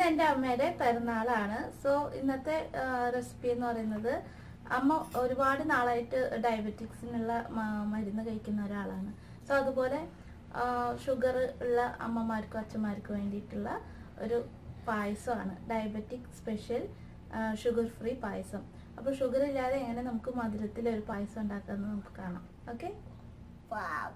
ഇന്ന് എൻ്റെ അമ്മയുടെ പിറന്നാളാണ് സോ ഇന്നത്തെ റെസിപ്പി എന്ന് പറയുന്നത് അമ്മ ഒരുപാട് നാളായിട്ട് ഡയബറ്റിക്സിനുള്ള മ- മരുന്ന് കഴിക്കുന്ന ഒരാളാണ് സോ അതുപോലെ ഷുഗർ ഉള്ള അമ്മമാർക്കും അച്ഛന്മാർക്കും വേണ്ടിയിട്ടുള്ള ഒരു പായസമാണ് ഡയബറ്റിക് സ്പെഷ്യൽ ഷുഗർ ഫ്രീ പായസം അപ്പോൾ ഷുഗർ ഇല്ലാതെ എങ്ങനെ നമുക്ക് മധുരത്തിൽ ഒരു പായസം ഉണ്ടാക്കാമെന്ന് നമുക്ക് കാണാം okay Wow.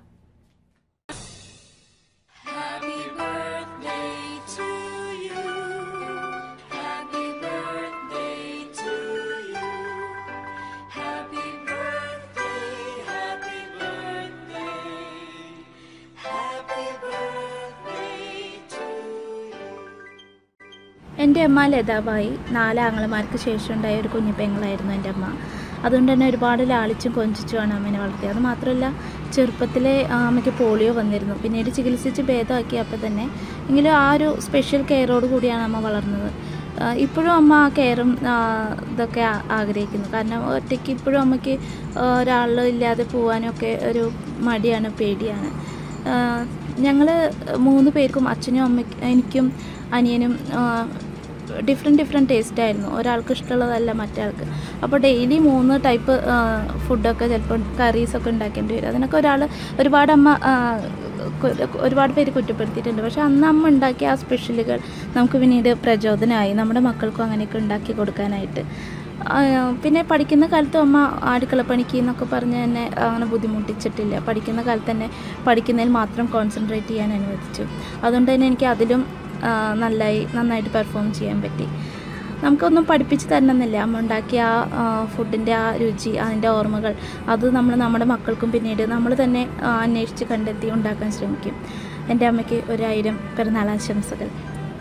Happy birthday to you. Happy birthday to you. Happy birthday, happy birthday. Happy birthday to you. എൻ്റെ അമ്മ ലതാബായി നാല് ആങ്ങളമാർക്ക് ശേഷം ഉണ്ടായ ഒരു കുഞ്ഞു പെങ്ങളായിരുന്നു എൻ്റെ അമ്മ അതുകൊണ്ട് തന്നെ ഒരുപാട് ലാളിച്ചും കൊഞ്ചിച്ചുമാണ് അമ്മേനെ വളർത്തിയത് അത് മാത്രമല്ല ചെറുപ്പത്തിലെ ആ, അമ്മയ്ക്ക് പോളിയോ വന്നിരുന്നു പിന്നീട് ചികിത്സിച്ച് ഭേദമാക്കിയപ്പോൾ തന്നെ എങ്കിലും ആ ഒരു സ്പെഷ്യൽ കെയറോട് കൂടിയാണ് അമ്മ വളർന്നത് ആ, ഇപ്പോഴും അമ്മ ആ കെയറും ആ, ഇതൊക്കെ ആ- ആഗ്രഹിക്കുന്നു കാരണം ഒറ്റയ്ക്ക് ഇപ്പോഴും അമ്മയ്ക്ക് ഒരാൾ ഇല്ലാതെ പോകാനൊക്കെ ഒരു മടിയാണ് പേടിയാണ് ഞങ്ങൾ മൂന്ന് പേർക്കും അച്ഛനും അമ്മയ്ക്കും എനിക്കും അനിയനും ഡിഫറെൻറ്റ് ഡിഫറെൻറ്റ് ടേസ്റ്റ് ആയിരുന്നു ഒരാൾക്ക് ഇഷ്ടമുള്ളതല്ല മറ്റേ അപ്പോൾ ഡെയിലി മൂന്ന് ടൈപ്പ് ഫുഡൊക്കെ ചിലപ്പോൾ കറീസൊക്കെ ഉണ്ടാക്കേണ്ടി വരും അതിനൊക്കെ ഒരാൾ ഒരുപാട് അമ്മ ആ, കു- ഒരുപാട് പേര് കുറ്റപ്പെടുത്തിയിട്ടുണ്ട് പക്ഷേ അന്ന് അമ്മ ഉണ്ടാക്കിയ ആ സ്പെഷ്യലുകൾ നമുക്ക് പിന്നീട് പ്രചോദനമായി നമ്മുടെ മക്കൾക്കും അങ്ങനെയൊക്കെ ഉണ്ടാക്കി കൊടുക്കാനായിട്ട് ആ, പിന്നെ പഠിക്കുന്ന കാലത്ത് അമ്മ അടുക്കളപ്പണിക്ക് എന്നൊക്കെ പറഞ്ഞ് എന്നെ അങ്ങനെ ബുദ്ധിമുട്ടിച്ചിട്ടില്ല പഠിക്കുന്ന കാലത്ത് തന്നെ പഠിക്കുന്നതിൽ മാത്രം കോൺസെൻട്രേറ്റ് ചെയ്യാൻ അനുവദിച്ചു അതുകൊണ്ട് തന്നെ എനിക്ക് അതിലും ആ, നന്നായി നന്നായിട്ട് പെർഫോം ചെയ്യാൻ പറ്റി നമുക്കൊന്നും പഠിപ്പിച്ച് തരണമെന്നില്ല അമ്മ ഉണ്ടാക്കിയ ആ ഫുഡിൻ്റെ ആ രുചി അതിൻ്റെ ഓർമ്മകൾ അത് നമ്മൾ നമ്മുടെ മക്കൾക്കും പിന്നീട് നമ്മൾ തന്നെ ആ, അന്വേഷിച്ച് കണ്ടെത്തി ഉണ്ടാക്കാൻ ശ്രമിക്കും എൻ്റെ അമ്മയ്ക്ക് ഒരായിരം പിറന്നാളാശംസകൾ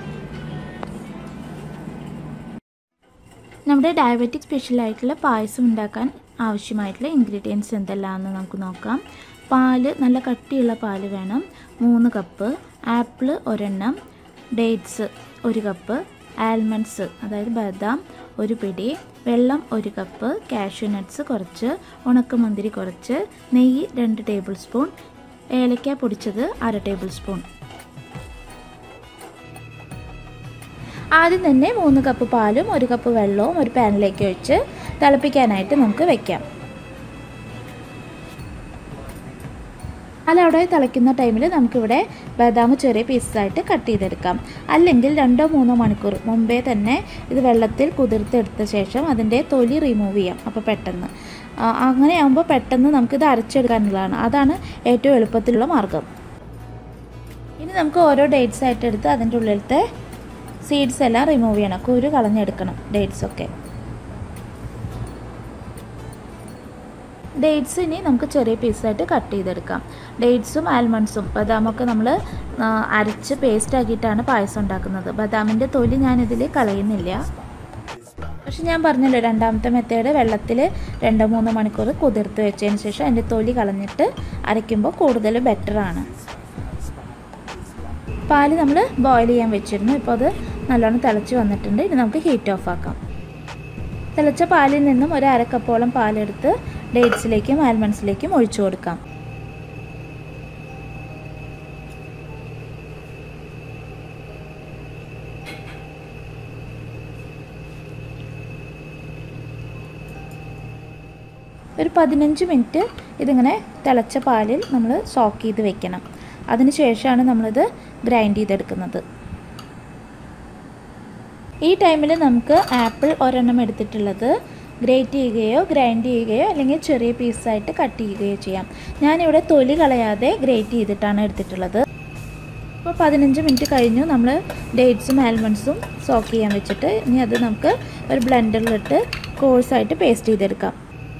നമ്മുടെ ഡയബറ്റിക് സ്പെഷ്യലായിട്ടുള്ള പായസം ഉണ്ടാക്കാൻ ആവശ്യമായിട്ടുള്ള ഇൻഗ്രീഡിയൻസ് എന്തെല്ലാമെന്ന് നമുക്ക് നോക്കാം പാല് നല്ല കട്ടിയുള്ള പാല് വേണം മൂന്ന് കപ്പ് ആപ്പിൾ ഒരെണ്ണം ഡേറ്റ്സ് ഒരു കപ്പ് ആൽമണ്ട്സ് അതായത് ബദാം ഒരു പിടി വെള്ളം ഒരു കപ്പ് കാഷ്യൂ നട്ട്സ് കുറച്ച് ഉണക്കമുന്തിരി കുറച്ച് നെയ്യ് രണ്ട് ടേബിൾ സ്പൂൺ ഏലക്ക പൊടിച്ചത് അര ടേബിൾ സ്പൂൺ ആദ്യം തന്നെ മൂന്ന് കപ്പ് പാലും ഒരു കപ്പ് വെള്ളവും ഒരു പാനിലേക്ക് ഒഴിച്ച് തിളപ്പിക്കാനായിട്ട് നമുക്ക് വെക്കാം പാലവിടെ തിളയ്ക്കുന്ന ടൈമിൽ നമുക്കിവിടെ ബദാം ചെറിയ പീസസായിട്ട് കട്ട് ചെയ്തെടുക്കാം അല്ലെങ്കിൽ രണ്ടോ മൂന്നോ മണിക്കൂർ മുമ്പേ തന്നെ ഇത് വെള്ളത്തിൽ കുതിർത്തെടുത്ത ശേഷം അതിൻ്റെ തൊലി റിമൂവ് ചെയ്യാം അപ്പോൾ പെട്ടെന്ന് ആ, അങ്ങനെയാകുമ്പോൾ പെട്ടെന്ന് നമുക്കിത് അരച്ചെടുക്കാനുള്ളതാണ് അതാണ് ഏറ്റവും എളുപ്പത്തിലുള്ള മാർഗം ഇനി നമുക്ക് ഓരോ ഡേറ്റ്സ് ആയിട്ട് എടുത്ത് അതിൻ്റെ ഉള്ളിലത്തെ സീഡ്സ് എല്ലാം റിമൂവ് ചെയ്യണം കുരു കളഞ്ഞെടുക്കണം ഡേറ്റ്സ് ഒക്കെ ഡേറ്റ്സ് ഇനി നമുക്ക് ചെറിയ പീസായിട്ട് കട്ട് ചെയ്തെടുക്കാം ഡേറ്റ്സും ആൽമണ്ട്സും ബദാമൊക്കെ നമ്മൾ അരച്ച് പേസ്റ്റ് ആക്കിയിട്ടാണ് പായസം ഉണ്ടാക്കുന്നത് ബദാമിൻ്റെ തൊലി ഞാനിതിൽ കളയുന്നില്ല പക്ഷെ ഞാൻ പറഞ്ഞല്ലോ രണ്ടാമത്തെ മെത്തേഡ് വെള്ളത്തിൽ രണ്ടോ മൂന്നോ മണിക്കൂർ കുതിർത്ത് വെച്ചതിന് ശേഷം അതിൻ്റെ തൊലി കളഞ്ഞിട്ട് അരയ്ക്കുമ്പോൾ കൂടുതൽ ബെറ്ററാണ് പാല് നമ്മൾ ബോയിൽ ചെയ്യാൻ വെച്ചിരുന്നു ഇപ്പോൾ അത് നല്ലോണം തിളച്ച് വന്നിട്ടുണ്ട് ഇനി നമുക്ക് ഹീറ്റ് ഓഫ് ആക്കാം തിളച്ച പാലിൽ നിന്നും ഒരു അര കപ്പോളം പാലെടുത്ത് ഡേറ്റ്സിലേക്കും ആൽമണ്ട്സിലേക്കും ഒഴിച്ചു കൊടുക്കാം ഒരു പതിനഞ്ച് മിനിറ്റ് ഇതിങ്ങനെ തിളച്ച പാലിൽ നമ്മൾ സോക്ക് ചെയ്ത് വെക്കണം അതിന് ശേഷമാണ് നമ്മളിത് ഗ്രൈൻഡ് ചെയ്തെടുക്കുന്നത് ഈ ടൈമിൽ നമുക്ക് ആപ്പിൾ ഒരെണ്ണം എടുത്തിട്ടുള്ളത് ഗ്രേറ്റ് ചെയ്യുകയോ ഗ്രൈൻഡ് ചെയ്യുകയോ അല്ലെങ്കിൽ ചെറിയ പീസായിട്ട് കട്ട് ചെയ്യുകയോ ചെയ്യാം ഞാനിവിടെ തൊലി കളയാതെ ഗ്രേറ്റ് ചെയ്തിട്ടാണ് എടുത്തിട്ടുള്ളത് ഇപ്പോൾ പതിനഞ്ച് മിനിറ്റ് കഴിഞ്ഞു നമ്മൾ ഡേറ്റ്സും ആൽമണ്ട്സും സോക്ക് ചെയ്യാൻ വെച്ചിട്ട് ഇനി അത് നമുക്ക് ഒരു ബ്ലെൻഡറിലിട്ട് കോഴ്സായിട്ട് പേസ്റ്റ് ചെയ്തെടുക്കാം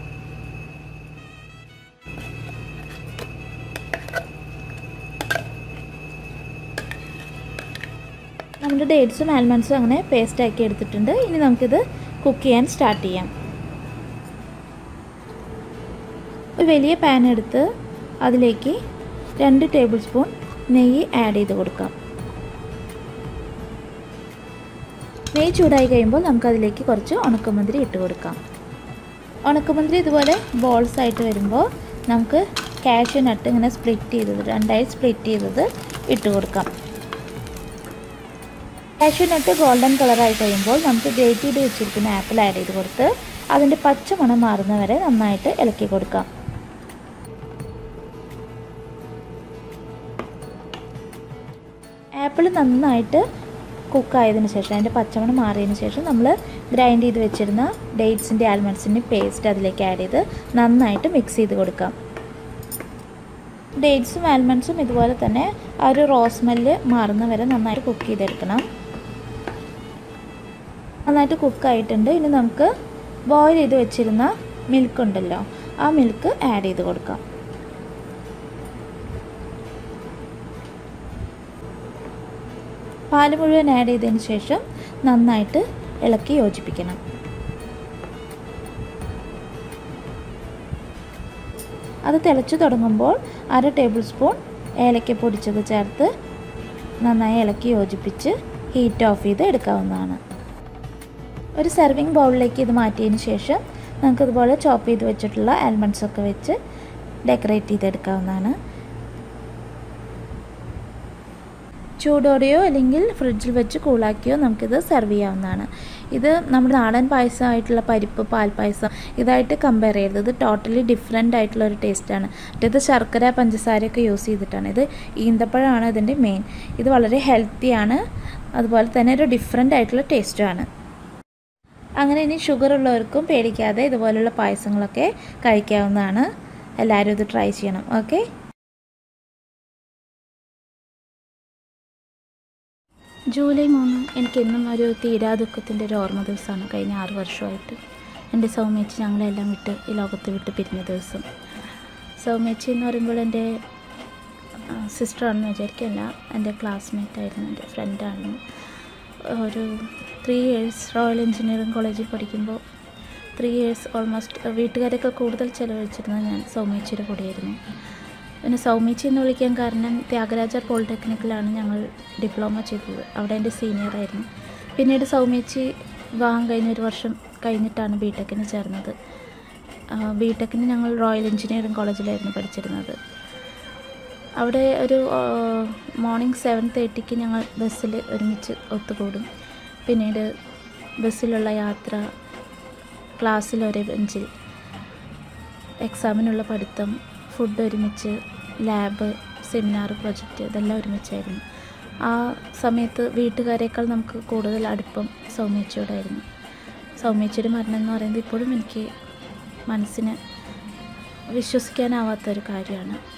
നമ്മുടെ ഡേറ്റ്സും ആൽമണ്ട്സും അങ്ങനെ പേസ്റ്റ് ആക്കി എടുത്തിട്ടുണ്ട് ഇനി നമുക്കിത് കുക്ക് ചെയ്യാൻ സ്റ്റാർട്ട് ചെയ്യാം ഒരു വലിയ പാൻ എടുത്ത് അതിലേക്ക് രണ്ട് ടേബിൾ സ്പൂൺ നെയ്യ് ആഡ് ചെയ്ത് കൊടുക്കാം നെയ്യ് ചൂടായി കഴിയുമ്പോൾ നമുക്കതിലേക്ക് കുറച്ച് ഉണക്കമുന്തിരി ഇട്ട് കൊടുക്കാം ഉണക്കമുന്തിരി ഇതുപോലെ ബോൾസ് ആയിട്ട് വരുമ്പോൾ നമുക്ക് കാഷ്യൂ നട്ട് ഇങ്ങനെ സ്പ്ലിറ്റ് ചെയ്തത് രണ്ടായി സ്പ്ലിറ്റ് ചെയ്തത് ഇട്ട് കൊടുക്കാം കാഷ്യൂനട്ട് ഗോൾഡൻ കളറായി കഴിയുമ്പോൾ നമുക്ക് ഗ്രേറ്റ് ചെയ്ത് വെച്ചിരിക്കുന്ന ആപ്പിൾ ആഡ് ചെയ്ത് കൊടുത്ത് അതിൻ്റെ പച്ച മണം മാറുന്നവരെ നന്നായിട്ട് ഇളക്കി കൊടുക്കാം ആപ്പിൾ നന്നായിട്ട് കുക്കായതിന് ശേഷം അതിൻ്റെ പച്ചമണം മാറിയതിന് ശേഷം നമ്മൾ ഗ്രൈൻഡ് ചെയ്ത് വെച്ചിരുന്ന ഡേറ്റ്സിൻ്റെ ആൽമണ്ട്സിൻ്റെ പേസ്റ്റ് അതിലേക്ക് ആഡ് ചെയ്ത് നന്നായിട്ട് മിക്സ് ചെയ്ത് കൊടുക്കാം ഡേറ്റ്സും ആൽമണ്ട്സും ഇതുപോലെ തന്നെ ആ ഒരു റോസ് സ്മെല്ല് മാറുന്ന വരെ നന്നായിട്ട് കുക്ക് ചെയ്തെടുക്കണം നന്നായിട്ട് കുക്കായിട്ടുണ്ട് ഇനി നമുക്ക് ബോയിൽ ചെയ്ത് വെച്ചിരുന്ന മിൽക്ക് ഉണ്ടല്ലോ ആ മിൽക്ക് ആഡ് ചെയ്ത് കൊടുക്കാം പാല് മുഴുവൻ ആഡ് ചെയ്തതിന് ശേഷം നന്നായിട്ട് ഇളക്കി യോജിപ്പിക്കണം അത് തിളച്ചു തുടങ്ങുമ്പോൾ അര ടേബിൾ സ്പൂൺ ഏലക്ക പൊടിച്ചത് ചേർത്ത് നന്നായി ഇളക്കി യോജിപ്പിച്ച് ഹീറ്റ് ഓഫ് ചെയ്ത് എടുക്കാവുന്നതാണ് ഒരു സെർവിങ് ബൗളിലേക്ക് ഇത് മാറ്റിയതിന് ശേഷം നമുക്കിതുപോലെ ചോപ്പ് ചെയ്ത് വെച്ചിട്ടുള്ള ആൽമണ്ട്സ് ഒക്കെ വെച്ച് ഡെക്കറേറ്റ് ചെയ്തെടുക്കാവുന്നതാണ് ചൂടോടെയോ അല്ലെങ്കിൽ ഫ്രിഡ്ജിൽ വെച്ച് കൂളാക്കിയോ നമുക്കിത് സെർവ് ചെയ്യാവുന്നതാണ് ഇത് നമ്മുടെ നാടൻ പായസമായിട്ടുള്ള പരിപ്പ് പാൽപ്പായസം ഇതായിട്ട് കമ്പയർ ചെയ്യരുത് ഇത് ടോട്ടലി ഡിഫറെൻ്റ് ആയിട്ടുള്ള ഒരു ടേസ്റ്റാണ് മറ്റേത് ശർക്കര പഞ്ചസാരയൊക്കെ യൂസ് ചെയ്തിട്ടാണ് ഇത് ഈന്തപ്പഴമാണ് ഇതിൻ്റെ മെയിൻ ഇത് വളരെ ഹെൽത്തിയാണ് അതുപോലെ തന്നെ ഒരു ഡിഫറെൻ്റ് ആയിട്ടുള്ള ടേസ്റ്റുമാണ് അങ്ങനെ ഇനി ഷുഗർ ഉള്ളവർക്കും പേടിക്കാതെ ഇതുപോലുള്ള പായസങ്ങളൊക്കെ കഴിക്കാവുന്നതാണ് എല്ലാവരും ഇത് ട്രൈ ചെയ്യണം ഓക്കെ ജൂലൈ മൂന്ന് എനിക്കെന്നും ഒരു തീരാ ദുഃഖത്തിൻ്റെ ഒരു ഓർമ്മ ദിവസമാണ് കഴിഞ്ഞ ആറ് വർഷമായിട്ട് എൻ്റെ സൗമ്യച്ചി ഞങ്ങളെല്ലാം വിട്ട് ഈ ലോകത്ത് വിട്ട് പിരിഞ്ഞ ദിവസം സൗമ്യച്ചി എന്ന് പറയുമ്പോൾ എൻ്റെ സിസ്റ്ററാണെന്ന് വിചാരിക്കല്ല എൻ്റെ ക്ലാസ്മേറ്റ് ആയിരുന്നു എൻ്റെ ഫ്രണ്ടായിരുന്നു ഒരു ത്രീ ഇയേഴ്സ് റോയൽ എഞ്ചിനീയറിംഗ് കോളേജിൽ പഠിക്കുമ്പോൾ ത്രീ ഇയേഴ്സ് ഓൾമോസ്റ്റ് വീട്ടുകാരൊക്കെ കൂടുതൽ ചിലവഴിച്ചിരുന്നത് ഞാൻ സൗമ്യച്ചിയുടെ കൂടെയായിരുന്നു പിന്നെ സൗമ്യച്ചി എന്ന് വിളിക്കാൻ കാരണം ത്യാഗരാജ പോളിടെക്നിക്കിലാണ് ഞങ്ങൾ ഡിപ്ലോമ ചെയ്തത് അവിടെ എൻ്റെ സീനിയറായിരുന്നു പിന്നീട് സൗമ്യച്ചി വിവാഹം കഴിഞ്ഞ ഒരു വർഷം കഴിഞ്ഞിട്ടാണ് ബി ടെക്കിന് ചേർന്നത് ബി ടെക്കിന് ഞങ്ങൾ റോയൽ എഞ്ചിനീയറിംഗ് കോളേജിലായിരുന്നു പഠിച്ചിരുന്നത് അവിടെ ഒരു മോർണിംഗ് സെവൻ തേർട്ടിക്ക് ഞങ്ങൾ ബസ്സിൽ ഒരുമിച്ച് ഒത്തുകൂടും പിന്നീട് ബസ്സിലുള്ള യാത്ര ക്ലാസ്സിൽ ഒരേ ബെഞ്ചിൽ എക്സാമിനുള്ള പഠിത്തം ഫുഡ് ഒരുമിച്ച് ലാബ് സെമിനാർ പ്രൊജക്റ്റ് ഇതെല്ലാം ഒരുമിച്ചായിരുന്നു ആ സമയത്ത് വീട്ടുകാരേക്കാൾ നമുക്ക് കൂടുതൽ അടുപ്പം സൗമ്യച്ചയോടായിരുന്നു സൗമ്യച്ചയുടെ മരണം എന്ന് പറയുന്നത് ഇപ്പോഴും എനിക്ക് മനസ്സിന് വിശ്വസിക്കാനാവാത്തൊരു കാര്യമാണ്